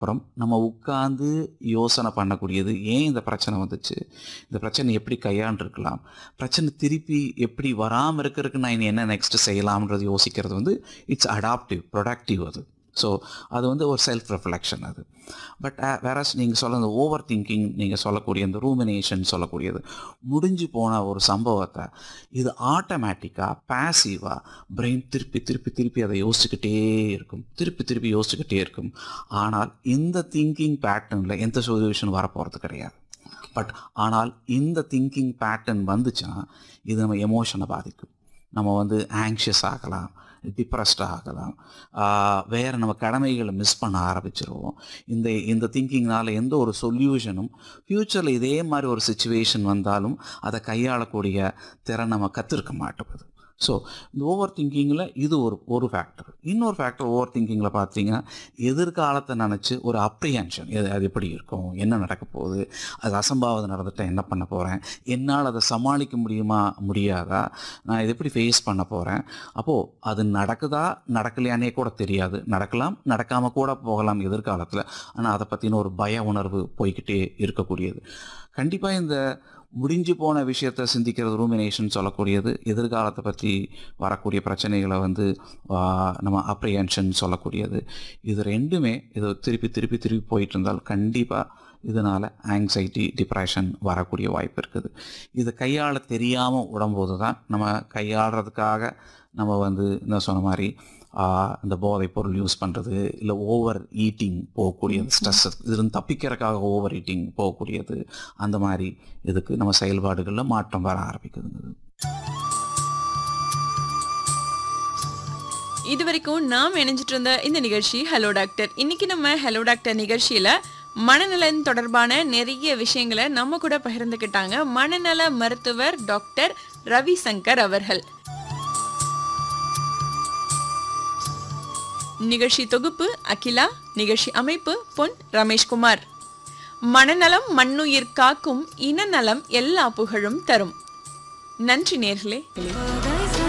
அப்புறம் நம்ம உட்கார்ந்து யோசனை பண்ணக்கூடியது ஏன் இந்த பிரச்சனை வந்துச்சு இந்த பிரச்சனை எப்படி கையாண்டிருக்கலாம் பிரச்சனை திருப்பி எப்படி வராமல் இருக்கிறதுக்கு நான் இனி என்ன நெக்ஸ்ட் செய்யலாம்ன்றது யோசிக்கிறது வந்து இட்ஸ் அடாப்டிவ் ப்ரொடக்டிவ் அது ஸோ அது வந்து ஒரு செல்ஃப் ரெஃப்ளெக்ஷன் அது பட் வேறஸ் நீங்கள் சொல்ல இந்த ஓவர் திங்கிங் நீங்கள் சொல்லக்கூடிய இந்த ரூமினேஷன் சொல்லக்கூடியது முடிஞ்சு போன ஒரு சம்பவத்தை இது ஆட்டோமேட்டிக்காக பேசிவாக பிரெயின் திருப்பி திருப்பி திருப்பி அதை யோசிச்சுக்கிட்டே இருக்கும் திருப்பி திருப்பி யோசிச்சுக்கிட்டே இருக்கும் ஆனால் இந்த திங்கிங் பேட்டர்னில் எந்த சொல்யூஷன் வரப்போகிறது கிடையாது பட் ஆனால் இந்த திங்கிங் பேட்டர்ன் வந்துச்சுன்னா இது நம்ம எமோஷனை பாதிக்கும் நம்ம வந்து ஆங்ஷியஸ் ஆகலாம் டிப்ரெஸ்ட் ஆகலாம் ஆஹ் வேற நம்ம கடமைகளை மிஸ் பண்ண ஆரம்பிச்சிருவோம் இந்த இந்த திங்கிங்னால எந்த ஒரு சொல்யூஷனும் ஃப்யூச்சரில் இதே மாதிரி ஒரு சுச்சுவேஷன் வந்தாலும் அதை கையாளக்கூடிய திறன் நம்ம கற்றுருக்க மாட்டோம் ஸோ இந்த ஓவர் திங்கிங்கில் இது ஒரு ஒரு ஃபேக்டர் இன்னொரு ஃபேக்டர் ஓவர் திங்கிங்கில் பார்த்தீங்கன்னா எதிர்காலத்தை நினச்சி ஒரு அப்ரிஹென்ஷன் எது அது எப்படி இருக்கும் என்ன நடக்க போகுது அது அசம்பாவிதம் நடந்துட்டால் என்ன பண்ண போகிறேன் என்னால் அதை சமாளிக்க முடியுமா முடியாதா நான் இதை எப்படி ஃபேஸ் பண்ண போகிறேன் அப்போது அது நடக்குதா நடக்கலையானே கூட தெரியாது நடக்கலாம் நடக்காமல் கூட போகலாம் எதிர்காலத்தில் ஆனால் அதை பற்றின ஒரு பய உணர்வு போய்கிட்டே இருக்கக்கூடியது கண்டிப்பாக இந்த முடிஞ்சு போன விஷயத்தை சிந்திக்கிறது ரூமினேஷன் சொல்லக்கூடியது எதிர்காலத்தை பற்றி வரக்கூடிய பிரச்சனைகளை வந்து ஆஹ், நம்ம அப்ரிஹென்ஷன் சொல்லக்கூடியது இது ரெண்டுமே இது திருப்பி திருப்பி திருப்பி போயிட்டு இருந்தால் கண்டிப்பாக இதனால் ஆங்ஸைட்டி டிப்ரெஷன் வரக்கூடிய வாய்ப்பு இருக்குது இது கையாள தெரியாமல் விடும்போது தான் நம்ம கையாளுறதுக்காக நம்ம வந்து என்ன சொன்ன மாதிரி ஆஹ், இந்த போதைப் பொருள் யூஸ் பண்ணுறது இல்லை ஓவர் ஈட்டிங் போகக்கூடியது ஸ்ட்ரெஸ் இதுலேருந்து தப்பிக்கிறதுக்காக ஓவர் ஈட்டிங் போகக்கூடியது அந்த மாதிரி இதுக்கு நம்ம செயல்பாடுகளில் மாற்றம் வர ஆரம்பிக்குதுங்க இது வரைக்கும் நாம் இணைஞ்சிட்டு இருந்த இந்த நிகழ்ச்சி ஹலோ டாக்டர் இன்னைக்கு நம்ம ஹலோ டாக்டர் நிகழ்ச்சியில மனநலன் தொடர்பான நிறைய விஷயங்களை நம்ம கூட பகிர்ந்துக்கிட்டாங்க மனநல மருத்துவர் டாக்டர் ரவி சங்கர் அவர்கள் நிகழ்ச்சி தொகுப்பு அகிலா நிகழ்ச்சி அமைப்பு பொன் ரமேஷ்குமார் மனநலம் மண்ணுயிர் காக்கும் இனநலம் எல்லா புகழும் தரும் நன்றி நேர்களே